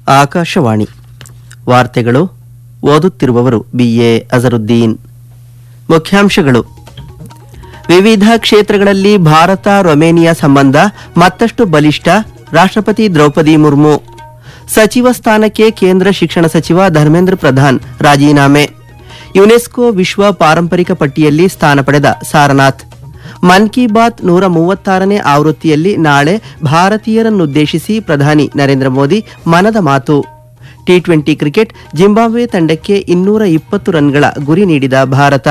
ಆಕಾಶವಾಣಿ ವಾರ್ತೆಗಳು ಓದುತ್ತಿರುವವರು ಬಿಎ ಅಜರುದ್ದೀನ್ ಮುಖ್ಯಾಂಶಗಳು ವಿವಿಧ ಕ್ಷೇತ್ರಗಳಲ್ಲಿ ಭಾರತ ರೊಮೇನಿಯಾ ಸಂಬಂಧ ಮತ್ತಷ್ಟು ಬಲಿಷ್ಠ ರಾಷ್ಟ್ರಪತಿ ದ್ರೌಪದಿ ಮುರ್ಮು ಸಚಿವ ಸ್ಥಾನಕ್ಕೆ ಕೇಂದ್ರ ಶಿಕ್ಷಣ ಸಚಿವ ಧರ್ಮೇಂದ್ರ ಪ್ರಧಾನ್ ರಾಜೀನಾಮೆ ಯುನೆಸ್ಕೋ ವಿಶ್ವ ಪಾರಂಪರಿಕ ಪಟ್ಟಿಯಲ್ಲಿ ಸ್ಥಾನ ಪಡೆದ ಸಾರನಾಥ್ ಮನ್ ಕಿ ಬಾತ್ ನೂರ ಮೂವತ್ತಾರನೇ ಆವೃತ್ತಿಯಲ್ಲಿ ನಾಳೆ ಭಾರತೀಯರನ್ನುದ್ದೇಶಿಸಿ ಪ್ರಧಾನಿ ನರೇಂದ್ರ ಮೋದಿ ಮನದ ಮಾತು ಟಿ ಟ್ವೆಂಟಿ ಕ್ರಿಕೆಟ್ ಜಿಂಬಾಬ್ವೆ ತಂಡಕ್ಕೆ ಇನ್ನೂರ ಇಪ್ಪತ್ತು ರನ್ಗಳ ಗುರಿ ನೀಡಿದ ಭಾರತ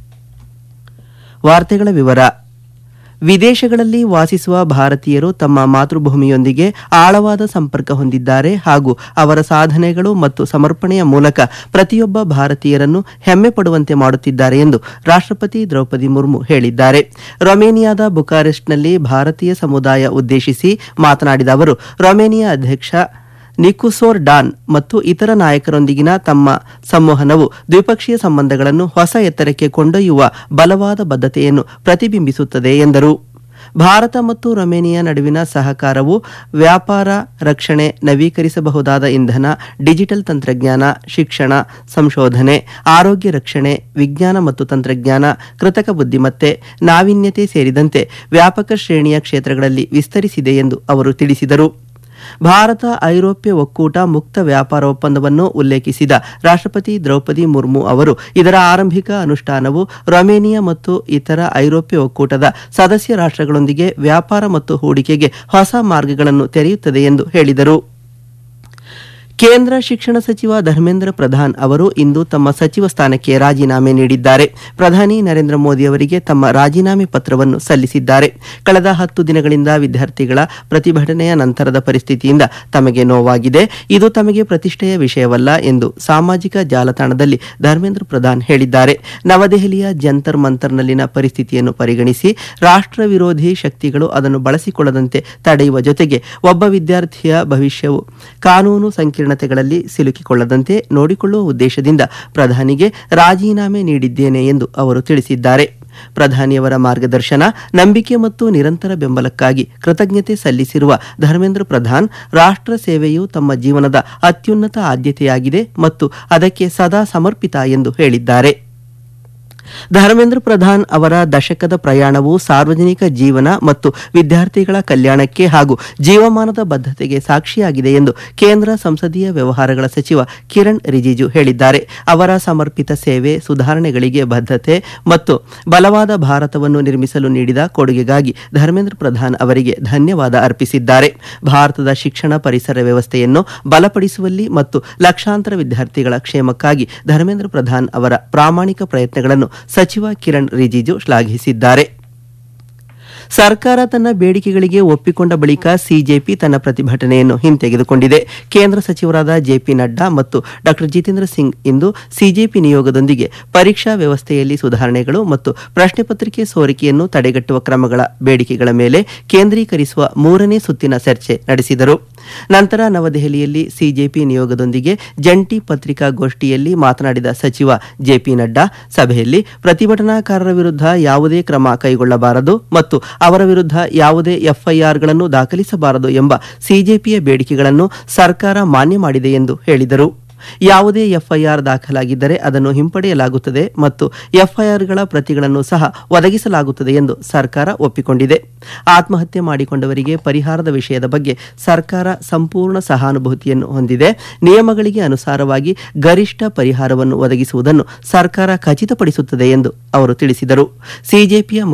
ವಾರ್ತೆಗಳ ವಿವರ ವಿದೇಶಗಳಲ್ಲಿ ವಾಸಿಸುವ ಭಾರತೀಯರು ತಮ್ಮ ಮಾತೃಭೂಮಿಯೊಂದಿಗೆ ಆಳವಾದ ಸಂಪರ್ಕ ಹೊಂದಿದ್ದಾರೆ ಹಾಗೂ ಅವರ ಸಾಧನೆಗಳು ಮತ್ತು ಸಮರ್ಪಣೆಯ ಮೂಲಕ ಪ್ರತಿಯೊಬ್ಬ ಭಾರತೀಯರನ್ನು ಹೆಮ್ಮೆ ಪಡುವಂತೆ ಮಾಡುತ್ತಿದ್ದಾರೆ ಎಂದು ರಾಷ್ಟ್ರಪತಿ ದ್ರೌಪದಿ ಮುರ್ಮು ಹೇಳಿದ್ದಾರೆ ರೊಮೇನಿಯಾದ ಬುಕಾರೆಸ್ಟ್ನಲ್ಲಿ ಭಾರತೀಯ ಸಮುದಾಯ ಉದ್ದೇಶಿಸಿ ಮಾತನಾಡಿದ ಅವರು ರೊಮೇನಿಯಾ ಅಧ್ಯಕ್ಷ ನಿಕುಸೋರ್ ಡಾನ್ ಮತ್ತು ಇತರ ನಾಯಕರೊಂದಿಗಿನ ತಮ್ಮ ಸಂವಹನವು ದ್ವಿಪಕ್ಷೀಯ ಸಂಬಂಧಗಳನ್ನು ಹೊಸ ಎತ್ತರಕ್ಕೆ ಕೊಂಡೊಯ್ಯುವ ಬಲವಾದ ಬದ್ಧತೆಯನ್ನು ಪ್ರತಿಬಿಂಬಿಸುತ್ತದೆ ಎಂದರು ಭಾರತ ಮತ್ತು ರೊಮೇನಿಯಾ ನಡುವಿನ ಸಹಕಾರವು ವ್ಯಾಪಾರ ರಕ್ಷಣೆ ನವೀಕರಿಸಬಹುದಾದ ಇಂಧನ ಡಿಜಿಟಲ್ ತಂತ್ರಜ್ಞಾನ ಶಿಕ್ಷಣ ಸಂಶೋಧನೆ ಆರೋಗ್ಯ ರಕ್ಷಣೆ ವಿಜ್ಞಾನ ಮತ್ತು ತಂತ್ರಜ್ಞಾನ ಕೃತಕ ಬುದ್ಧಿಮತ್ತೆ ನಾವೀನ್ಯತೆ ಸೇರಿದಂತೆ ವ್ಯಾಪಕ ಶ್ರೇಣಿಯ ಕ್ಷೇತ್ರಗಳಲ್ಲಿ ವಿಸ್ತರಿಸಿದೆ ಎಂದು ಅವರು ತಿಳಿಸಿದರು ಭಾರತ ಐರೋಪ್ಯ ಒಕ್ಕೂಟ ಮುಕ್ತ ವ್ಯಾಪಾರ ಒಪ್ಪಂದವನ್ನು ಉಲ್ಲೇಖಿಸಿದ ರಾಷ್ಟ್ರಪತಿ ದ್ರೌಪದಿ ಮುರ್ಮು ಅವರು ಇದರ ಆರಂಭಿಕ ಅನುಷ್ಠಾನವು ರೊಮೇನಿಯಾ ಮತ್ತು ಇತರ ಐರೋಪ್ಯ ಒಕ್ಕೂಟದ ಸದಸ್ಯ ರಾಷ್ಟ್ರಗಳೊಂದಿಗೆ ವ್ಯಾಪಾರ ಮತ್ತು ಹೂಡಿಕೆಗೆ ಹೊಸ ಮಾರ್ಗಗಳನ್ನು ತೆರೆಯುತ್ತದೆ ಎಂದು ಹೇಳಿದರು ಕೇಂದ್ರ ಶಿಕ್ಷಣ ಸಚಿವ ಧರ್ಮೇಂದ್ರ ಪ್ರಧಾನ್ ಅವರು ಇಂದು ತಮ್ಮ ಸಚಿವ ಸ್ಥಾನಕ್ಕೆ ರಾಜೀನಾಮೆ ನೀಡಿದ್ದಾರೆ ಪ್ರಧಾನಿ ನರೇಂದ್ರ ಮೋದಿ ಅವರಿಗೆ ತಮ್ಮ ರಾಜೀನಾಮೆ ಪತ್ರವನ್ನು ಸಲ್ಲಿಸಿದ್ದಾರೆ ಕಳೆದ ಹತ್ತು ದಿನಗಳಿಂದ ವಿದ್ಯಾರ್ಥಿಗಳ ಪ್ರತಿಭಟನೆಯ ನಂತರದ ಪರಿಸ್ಥಿತಿಯಿಂದ ತಮಗೆ ನೋವಾಗಿದೆ ಇದು ತಮಗೆ ಪ್ರತಿಷ್ಠೆಯ ವಿಷಯವಲ್ಲ ಎಂದು ಸಾಮಾಜಿಕ ಜಾಲತಾಣದಲ್ಲಿ ಧರ್ಮೇಂದ್ರ ಪ್ರಧಾನ್ ಹೇಳಿದ್ದಾರೆ ನವದೆಹಲಿಯ ಜಂತರ್ ಮಂತರ್ನಲ್ಲಿನ ಪರಿಸ್ಥಿತಿಯನ್ನು ಪರಿಗಣಿಸಿ ರಾಷ್ಟ್ರ ವಿರೋಧಿ ಶಕ್ತಿಗಳು ಅದನ್ನು ಬಳಸಿಕೊಳ್ಳದಂತೆ ತಡೆಯುವ ಜೊತೆಗೆ ಒಬ್ಬ ವಿದ್ಯಾರ್ಥಿಯ ಭವಿಷ್ಯವು ಕಾನೂನು ಸಂಕೀರ್ಣತೆಗಳಲ್ಲಿ ಸಿಲುಕಿಕೊಳ್ಳದಂತೆ ನೋಡಿಕೊಳ್ಳುವ ಉದ್ದೇಶದಿಂದ ಪ್ರಧಾನಿಗೆ ರಾಜೀನಾಮೆ ನೀಡಿದ್ದೇನೆ ಎಂದು ಅವರು ತಿಳಿಸಿದ್ದಾರೆ ಪ್ರಧಾನಿಯವರ ಮಾರ್ಗದರ್ಶನ ನಂಬಿಕೆ ಮತ್ತು ನಿರಂತರ ಬೆಂಬಲಕ್ಕಾಗಿ ಕೃತಜ್ಞತೆ ಸಲ್ಲಿಸಿರುವ ಧರ್ಮೇಂದ್ರ ಪ್ರಧಾನ್ ರಾಷ್ಟ್ರ ಸೇವೆಯು ತಮ್ಮ ಜೀವನದ ಅತ್ಯುನ್ನತ ಆದ್ಯತೆಯಾಗಿದೆ ಮತ್ತು ಅದಕ್ಕೆ ಸದಾ ಸಮರ್ಪಿತ ಎಂದು ಹೇಳಿದ್ದಾರೆ ಧರ್ಮೇಂದ್ರ ಪ್ರಧಾನ್ ಅವರ ದಶಕದ ಪ್ರಯಾಣವು ಸಾರ್ವಜನಿಕ ಜೀವನ ಮತ್ತು ವಿದ್ಯಾರ್ಥಿಗಳ ಕಲ್ಯಾಣಕ್ಕೆ ಹಾಗೂ ಜೀವಮಾನದ ಬದ್ಧತೆಗೆ ಸಾಕ್ಷಿಯಾಗಿದೆ ಎಂದು ಕೇಂದ್ರ ಸಂಸದೀಯ ವ್ಯವಹಾರಗಳ ಸಚಿವ ಕಿರಣ್ ರಿಜಿಜು ಹೇಳಿದ್ದಾರೆ ಅವರ ಸಮರ್ಪಿತ ಸೇವೆ ಸುಧಾರಣೆಗಳಿಗೆ ಬದ್ಧತೆ ಮತ್ತು ಬಲವಾದ ಭಾರತವನ್ನು ನಿರ್ಮಿಸಲು ನೀಡಿದ ಕೊಡುಗೆಗಾಗಿ ಧರ್ಮೇಂದ್ರ ಪ್ರಧಾನ್ ಅವರಿಗೆ ಧನ್ಯವಾದ ಅರ್ಪಿಸಿದ್ದಾರೆ ಭಾರತದ ಶಿಕ್ಷಣ ಪರಿಸರ ವ್ಯವಸ್ಥೆಯನ್ನು ಬಲಪಡಿಸುವಲ್ಲಿ ಮತ್ತು ಲಕ್ಷಾಂತರ ವಿದ್ಯಾರ್ಥಿಗಳ ಕ್ಷೇಮಕ್ಕಾಗಿ ಧರ್ಮೇಂದ್ರ ಪ್ರಧಾನ್ ಅವರ ಪ್ರಾಮಾಣಿಕ ಪ್ರಯತ್ನಗಳನ್ನು ಸಚಿವ ಕಿರಣ್ ರಿಜಿಜು ಶ್ಲಾಘಿಸಿದ್ದಾರೆ ಸರ್ಕಾರ ತನ್ನ ಬೇಡಿಕೆಗಳಿಗೆ ಒಪ್ಪಿಕೊಂಡ ಬಳಿಕ ಸಿಜೆಪಿ ತನ್ನ ಪ್ರತಿಭಟನೆಯನ್ನು ಹಿಂತೆಗೆದುಕೊಂಡಿದೆ ಕೇಂದ್ರ ಸಚಿವರಾದ ಜೆಪಿ ನಡ್ಡಾ ಮತ್ತು ಡಾ ಜಿತೇಂದ್ರ ಸಿಂಗ್ ಇಂದು ಸಿಜೆಪಿ ನಿಯೋಗದೊಂದಿಗೆ ಪರೀಕ್ಷಾ ವ್ಯವಸ್ಥೆಯಲ್ಲಿ ಸುಧಾರಣೆಗಳು ಮತ್ತು ಪ್ರಶ್ನೆ ಪತ್ರಿಕೆ ಸೋರಿಕೆಯನ್ನು ತಡೆಗಟ್ಟುವ ಕ್ರಮಗಳ ಬೇಡಿಕೆಗಳ ಮೇಲೆ ಕೇಂದ್ರೀಕರಿಸುವ ಮೂರನೇ ಸುತ್ತಿನ ಚರ್ಚೆ ನಡೆಸಿದರು ನಂತರ ನವದೆಹಲಿಯಲ್ಲಿ ಸಿಜೆಪಿ ನಿಯೋಗದೊಂದಿಗೆ ಜಂಟಿ ಪತ್ರಿಕಾಗೋಷ್ಠಿಯಲ್ಲಿ ಮಾತನಾಡಿದ ಸಚಿವ ಜೆಪಿ ನಡ್ಡಾ ಸಭೆಯಲ್ಲಿ ಪ್ರತಿಭಟನಾಕಾರರ ವಿರುದ್ಧ ಯಾವುದೇ ಕ್ರಮ ಕೈಗೊಳ್ಳಬಾರದು ಮತ್ತು ಅವರ ವಿರುದ್ಧ ಯಾವುದೇ ಎಫ್ಐಆರ್ಗಳನ್ನು ದಾಖಲಿಸಬಾರದು ಎಂಬ ಸಿಜೆಪಿಯ ಬೇಡಿಕೆಗಳನ್ನು ಸರ್ಕಾರ ಮಾನ್ಯ ಮಾಡಿದೆ ಎಂದು ಹೇಳಿದರು ಯಾವುದೇ ಎಫ್ಐಆರ್ ದಾಖಲಾಗಿದ್ದರೆ ಅದನ್ನು ಹಿಂಪಡೆಯಲಾಗುತ್ತದೆ ಮತ್ತು ಎಫ್ಐಆರ್ಗಳ ಪ್ರತಿಗಳನ್ನು ಸಹ ಒದಗಿಸಲಾಗುತ್ತದೆ ಎಂದು ಸರ್ಕಾರ ಒಪ್ಪಿಕೊಂಡಿದೆ ಆತ್ಮಹತ್ಯೆ ಮಾಡಿಕೊಂಡವರಿಗೆ ಪರಿಹಾರದ ವಿಷಯದ ಬಗ್ಗೆ ಸರ್ಕಾರ ಸಂಪೂರ್ಣ ಸಹಾನುಭೂತಿಯನ್ನು ಹೊಂದಿದೆ ನಿಯಮಗಳಿಗೆ ಅನುಸಾರವಾಗಿ ಗರಿಷ್ಠ ಪರಿಹಾರವನ್ನು ಒದಗಿಸುವುದನ್ನು ಸರ್ಕಾರ ಖಚಿತಪಡಿಸುತ್ತದೆ ಎಂದು ಅವರು ತಿಳಿಸಿದರು ಸಿಜೆಪಿಯ